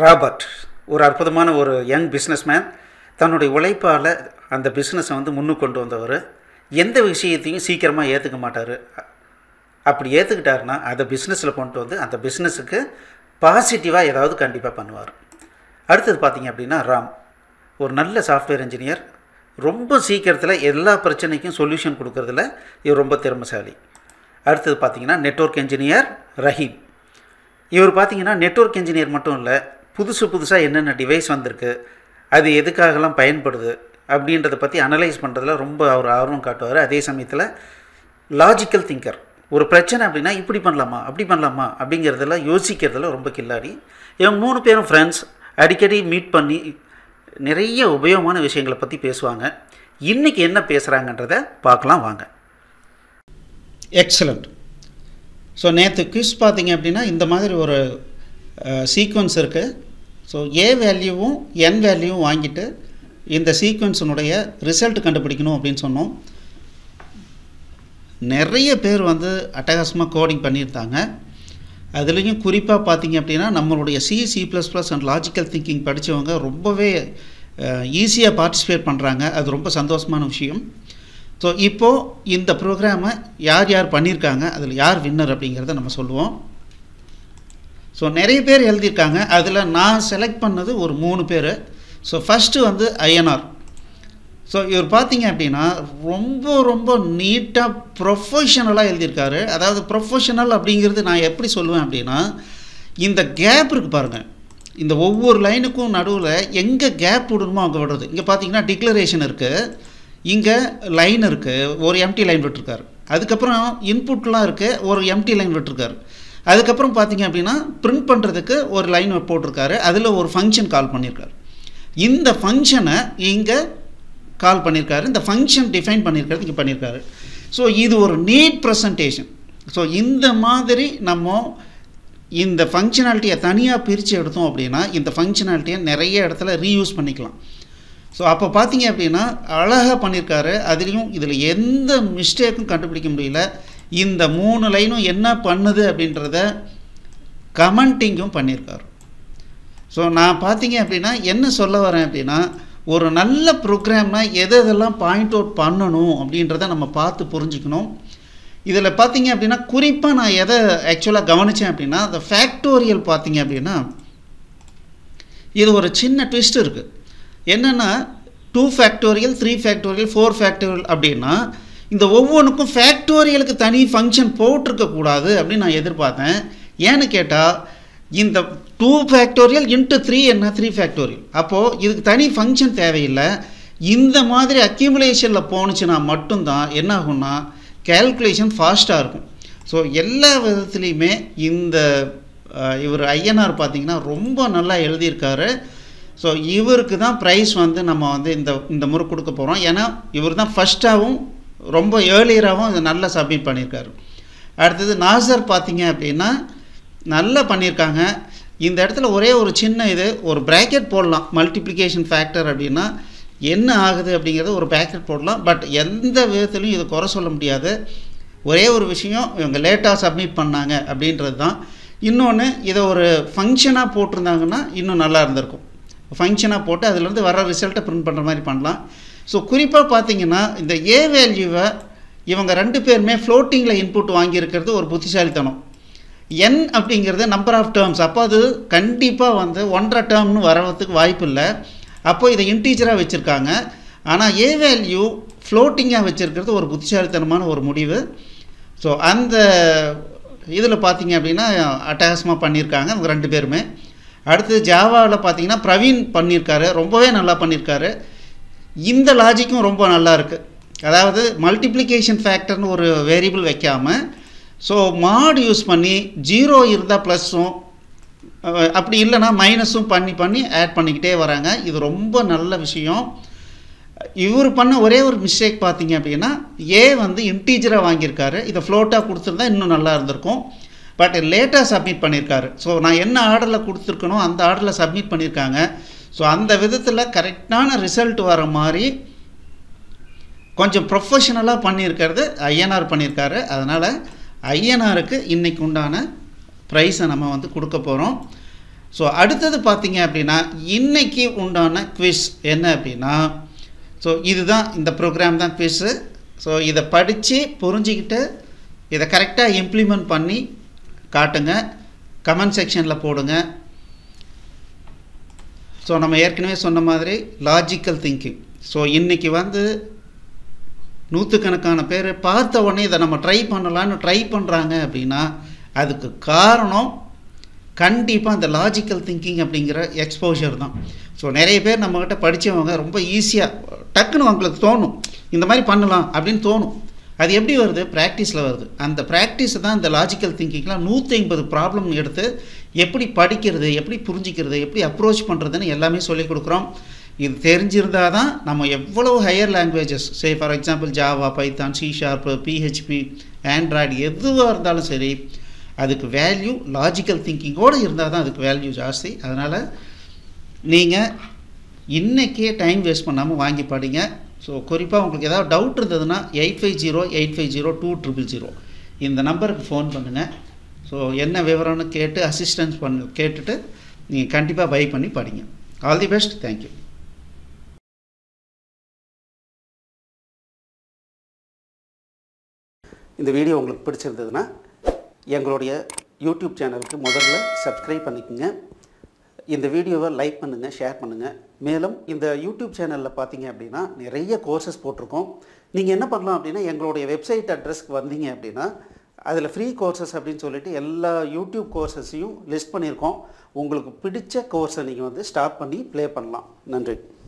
Robert ஒரு அற்புதமான ஒரு யங் பிஸ்னஸ்மேன் தன்னுடைய உழைப்பால் அந்த பிஸ்னஸை வந்து முன்னுக்கு கொண்டு வந்தவர் எந்த விஷயத்தையும் சீக்கிரமாக ஏற்றுக்க மாட்டார் அப்படி ஏற்றுக்கிட்டாருன்னா அதை பிஸ்னஸில் கொண்டு வந்து அந்த பிஸ்னஸுக்கு பாசிட்டிவாக ஏதாவது கண்டிப்பாக பண்ணுவார் அடுத்தது பார்த்தீங்க அப்படின்னா ராம் ஒரு நல்ல சாஃப்ட்வேர் இன்ஜினியர் ரொம்ப சீக்கிரத்தில் எல்லா பிரச்சனைக்கும் சொல்யூஷன் கொடுக்கறதுல இவர் ரொம்ப திறமைசாலி அடுத்தது பார்த்தீங்கன்னா நெட்வொர்க் இன்ஜினியர் ரஹீம் இவர் பார்த்தீங்கன்னா நெட்வொர்க் இன்ஜினியர் மட்டும் இல்லை புதுசு புதுசாக என்னென்ன டிவைஸ் வந்திருக்கு அது எதுக்காகலாம் பயன்படுது அப்படின்றத பற்றி அனலைஸ் பண்ணுறதுல ரொம்ப அவர் ஆர்வம் காட்டுவார் அதே சமயத்தில் லாஜிக்கல் திங்கர் ஒரு பிரச்சனை அப்படின்னா இப்படி பண்ணலாமா அப்படி பண்ணலாமா அப்படிங்கிறதெல்லாம் யோசிக்கிறதுல ரொம்ப கில்லாடி இவங்க மூணு பேரும் ஃப்ரெண்ட்ஸ் அடிக்கடி மீட் பண்ணி நிறைய உபயோகமான விஷயங்களை பற்றி பேசுவாங்க இன்றைக்கி என்ன பேசுகிறாங்கன்றத பார்க்கலாம் வாங்க எக்ஸலண்ட் ஸோ நேற்று குவிஸ் பார்த்தீங்க அப்படின்னா இந்த மாதிரி ஒரு சீக்வன்ஸ் இருக்குது ஸோ ஏ வேல்யூவும் என் வேல்யூவும் வாங்கிட்டு இந்த சீக்வன்ஸினுடைய ரிசல்ட் கண்டுபிடிக்கணும் அப்படின்னு சொன்னோம் நிறைய பேர் வந்து அட்டகாசமாக கோடிங் பண்ணியிருந்தாங்க அதுலேயும் குறிப்பாக பார்த்தீங்க அப்படின்னா நம்மளுடைய C C plus plus and logical thinking படித்தவங்க ரொம்பவே ஈஸியாக பார்ட்டிசிபேட் பண்ணுறாங்க அது ரொம்ப சந்தோஷமான விஷயம் ஸோ இப்போது இந்த ப்ரோக்ராமை யார் யார் பண்ணியிருக்காங்க அதில் யார் வின்னர் அப்படிங்கிறத நம்ம சொல்லுவோம் ஸோ நிறைய பேர் எழுதியிருக்காங்க அதில் நான் செலக்ட் பண்ணது ஒரு மூணு பேர் ஸோ ஃபஸ்ட்டு வந்து ஐஎன்ஆர் ஸோ இவர் பார்த்தீங்க அப்படின்னா ரொம்ப ரொம்ப நீட்டாக ப்ரொஃபஷனலாக எழுதியிருக்காரு அதாவது ப்ரொஃபஷனல் அப்படிங்கிறது நான் எப்படி சொல்லுவேன் அப்படின்னா இந்த கேப் இருக்குது பாருங்கள் இந்த ஒவ்வொரு லைனுக்கும் நடுவில் எங்கே கேப் விடணுமோ அங்கே விடுறது இங்கே பார்த்தீங்கன்னா டிக்ளரேஷன் இருக்குது இங்கே லைன் இருக்குது ஒரு எம்டி லைன் விட்டுருக்காரு அதுக்கப்புறம் இன்புட்லாம் இருக்குது ஒரு எம்டி லைன் விட்டுருக்காரு அதுக்கப்புறம் பார்த்தீங்க அப்படின்னா பிரிண்ட் பண்ணுறதுக்கு ஒரு லைன் போட்டிருக்காரு அதில் ஒரு ஃபங்க்ஷன் கால் பண்ணியிருக்காரு இந்த ஃபங்க்ஷனை இங்கே கால் பண்ணியிருக்காரு இந்த ஃபங்க்ஷன் டிஃபைன் பண்ணியிருக்காரு இங்கே பண்ணியிருக்காரு ஸோ இது ஒரு நீட் ப்ரெசன்டேஷன் ஸோ இந்த மாதிரி நம்ம இந்த ஃபங்க்ஷனாலிட்டியை தனியாக பிரித்து எடுத்தோம் அப்படின்னா இந்த ஃபங்க்ஷனாலிட்டியை நிறைய இடத்துல ரீயூஸ் பண்ணிக்கலாம் ஸோ அப்போ பார்த்தீங்க அப்படின்னா அழகாக பண்ணியிருக்காரு அதுலேயும் இதில் எந்த மிஸ்டேக்கும் கண்டுபிடிக்க முடியல இந்த மூணு லைனும் என்ன பண்ணுது அப்படின்றத கமெண்டிங்கும் பண்ணியிருக்காரு ஸோ நான் பார்த்தீங்க அப்படின்னா என்ன சொல்ல வரேன் அப்படின்னா ஒரு நல்ல ப்ரோக்ராம்னா எது எதெல்லாம் பாயிண்ட் அவுட் பண்ணணும் அப்படின்றத நம்ம பார்த்து புரிஞ்சுக்கணும் இதில் பார்த்தீங்க அப்படின்னா குறிப்பாக நான் எதை ஆக்சுவலாக கவனித்தேன் அப்படின்னா அந்த ஃபேக்டோரியல் பார்த்தீங்க அப்படின்னா இது ஒரு சின்ன ட்விஸ்ட் இருக்குது என்னென்னா two factorial three factorial four factorial அப்படின்னா இந்த ஒவ்வொன்றுக்கும் ஃபேக்டோரியலுக்கு தனி ஃபங்க்ஷன் போட்டிருக்கக்கூடாது அப்படின்னு நான் எதிர்பார்த்தேன் ஏன்னு கேட்டால் இந்த டூ ஃபேக்டோரியல் இன்ட்டு த்ரீ என்ன த்ரீ ஃபேக்டோரியல் அப்போது இதுக்கு தனி ஃபங்க்ஷன் தேவையில்லை இந்த மாதிரி அக்யூமுலேஷனில் போணுச்சுன்னா மட்டும்தான் என்ன ஆகும்னா கேல்குலேஷன் ஃபாஸ்ட்டாக இருக்கும் ஸோ எல்லா விதத்துலேயுமே இந்த இவர் ஐஎன்ஆர் பார்த்திங்கன்னா ரொம்ப நல்லா எழுதியிருக்காரு ஸோ இவருக்கு தான் ப்ரைஸ் வந்து நம்ம வந்து இந்த இந்த முறை கொடுக்க போகிறோம் ஏன்னா இவர் தான் ஃபஸ்ட்டாகவும் ரொம்ப ஏர்லியராகவும் இதை நல்லா சப்மிட் பண்ணியிருக்காரு அடுத்தது நாசர் பார்த்தீங்க அப்படின்னா நல்லா பண்ணியிருக்காங்க இந்த இடத்துல ஒரே ஒரு சின்ன இது ஒரு ப்ராக்கெட் போடலாம் மல்டிப்ளிகேஷன் ஃபேக்டர் அப்படின்னா என்ன ஆகுது அப்படிங்கிறத ஒரு ப்ராக்கெட் போடலாம் பட் எந்த விதத்துலையும் இது குறை சொல்ல முடியாது ஒரே ஒரு விஷயம் இவங்க லேட்டாக சப்மிட் பண்ணாங்க அப்படின்றது தான் இன்னொன்று இதை ஒரு ஃபங்க்ஷனாக போட்டிருந்தாங்கன்னா இன்னும் நல்லா இருந்திருக்கும் ஃபங்க்ஷனாக போட்டு அதுலேருந்து வர ரிசல்ட்டை ப்ரிண்ட் பண்ணுற மாதிரி பண்ணலாம் ஸோ குறிப்பாக பார்த்தீங்கன்னா இந்த ஏ வேல்யூவை இவங்க ரெண்டு பேருமே ஃப்ளோட்டிங்கில் இன்புட் வாங்கியிருக்கிறது ஒரு புத்திசாலித்தனம் என் அப்படிங்கிறது நம்பர் ஆஃப் டேர்ம்ஸ் அப்போ அது கண்டிப்பாக வந்து ஒன்றரை டேர்ம்னு வரதுக்கு வாய்ப்பு இல்லை அப்போ இதை இன்டீஜராக வச்சுருக்காங்க ஆனால் ஏ வேல்யூ ஃப்ளோட்டிங்காக வச்சுருக்கிறது ஒரு புத்திசாலித்தனமான ஒரு முடிவு ஸோ அந்த இதில் பார்த்தீங்க அப்படின்னா அட்டகாசமாக பண்ணியிருக்காங்க அவங்க ரெண்டு பேருமே அடுத்தது ஜாவாவில் பார்த்தீங்கன்னா பிரவீன் பண்ணியிருக்காரு ரொம்பவே நல்லா பண்ணியிருக்காரு இந்த லாஜிக்கும் ரொம்ப நல்லா இருக்குது அதாவது மல்டிப்ளிகேஷன் ஃபேக்டர்னு ஒரு வேரியபிள் வைக்காமல் ஸோ மாட் யூஸ் பண்ணி ஜீரோ இருந்தால் ப்ளஸ்ஸும் அப்படி இல்லைன்னா மைனஸும் பண்ணி பண்ணி ஆட் பண்ணிக்கிட்டே வராங்க இது ரொம்ப நல்ல விஷயம் இவர் பண்ண ஒரே ஒரு மிஸ்டேக் பார்த்தீங்க அப்படின்னா ஏ வந்து இன்டீஜராக வாங்கியிருக்காரு இதை ஃப்ளோட்டாக கொடுத்துருந்தா இன்னும் நல்லா இருந்திருக்கும் பட் லேட்டாக சப்மிட் பண்ணியிருக்காரு ஸோ நான் என்ன ஆர்டரில் கொடுத்துருக்கனோ அந்த ஆர்டரில் சப்மிட் பண்ணியிருக்காங்க ஸோ அந்த விதத்தில் கரெக்டான ரிசல்ட் வர மாதிரி கொஞ்சம் ப்ரொஃபஷனலாக பண்ணியிருக்கிறது ஐஎன்ஆர் பண்ணியிருக்காரு அதனால் ஐஎன்ஆருக்கு இன்றைக்கு உண்டான ப்ரைஸை நம்ம வந்து கொடுக்க போகிறோம் ஸோ அடுத்தது பார்த்தீங்க அப்படின்னா இன்னைக்கு உண்டான குவிஸ் என்ன அப்படின்னா ஸோ இதுதான் இந்த ப்ரோக்ராம் தான் குவிஸ்ஸு ஸோ இதை படித்து புரிஞ்சிக்கிட்டு இதை கரெக்டாக இம்ப்ளிமெண்ட் பண்ணி காட்டுங்க கமெண்ட் செக்ஷனில் போடுங்க ஸோ நம்ம ஏற்கனவே சொன்ன மாதிரி லாஜிக்கல் திங்கிங் ஸோ இன்றைக்கி வந்து நூற்றுக்கணக்கான பேர் பார்த்த உடனே இதை நம்ம ட்ரை பண்ணலான்னு ட்ரை பண்ணுறாங்க அப்படின்னா அதுக்கு காரணம் கண்டிப்பாக அந்த லாஜிக்கல் திங்கிங் அப்படிங்கிற எக்ஸ்போஷர் தான் ஸோ நிறைய பேர் நம்மக்கிட்ட படித்தவங்க ரொம்ப ஈஸியாக டக்குன்னு அவங்களுக்கு தோணும் இந்த மாதிரி பண்ணலாம் அப்படின்னு தோணும் அது எப்படி வருது ப்ராக்டிஸில் வருது அந்த ப்ராக்டிஸ் தான் இந்த லாஜிக்கல் திங்கிங்லாம் நூற்றி ஐம்பது ப்ராப்ளம் எடுத்து எப்படி படிக்கிறது எப்படி புரிஞ்சிக்கிறது எப்படி அப்ரோச் பண்ணுறதுன்னு எல்லாமே சொல்லிக் கொடுக்குறோம் இது தெரிஞ்சிருந்தால் தான் நம்ம எவ்வளோ higher languages say for example Java Python C sharp PHP Android எதுவாக இருந்தாலும் சரி அதுக்கு வேல்யூ லாஜிக்கல் திங்கிங்கோடு இருந்தால் தான் அதுக்கு வேல்யூ ஜாஸ்தி அதனால் நீங்கள் இன்றைக்கே டைம் வேஸ்ட் பண்ணாமல் வாங்கி படிங்க ஸோ குறிப்பாக உங்களுக்கு ஏதாவது டவுட் இருந்ததுன்னா eight five zero eight five zero two triple zero இந்த நம்பருக்கு ஃபோன் பண்ணுங்கள் ஸோ என்ன விவரம்னு கேட்டு அசிஸ்டன்ஸ் பண்ணு கேட்டுட்டு நீங்கள் கண்டிப்பாக பை பண்ணி படிங்க ஆல் தி பெஸ்ட் தேங்க்யூ இந்த வீடியோ உங்களுக்கு பிடிச்சிருந்ததுன்னா எங்களுடைய யூடியூப் சேனலுக்கு முதல்ல சப்ஸ்கிரைப் பண்ணிக்கோங்க இந்த வீடியோவை லைக் பண்ணுங்கள் ஷேர் பண்ணுங்கள் மேலும் இந்த யூடியூப் சேனலில் பார்த்தீங்க அப்படின்னா நிறைய கோர்சஸ் போட்டிருக்கோம் நீங்கள் என்ன பண்ணலாம் அப்படின்னா எங்களுடைய வெப்சைட் அட்ரஸ்க்கு வந்தீங்க அப்படின்னா அதில் ஃப்ரீ கோர்சஸ் அப்படின்னு சொல்லிட்டு எல்லா யூடியூப் கோர்சஸையும் லிஸ்ட் பண்ணியிருக்கோம் உங்களுக்கு பிடிச்ச கோர்ஸை நீங்கள் வந்து ஸ்டார்ட் பண்ணி ப்ளே பண்ணலாம் நன்றி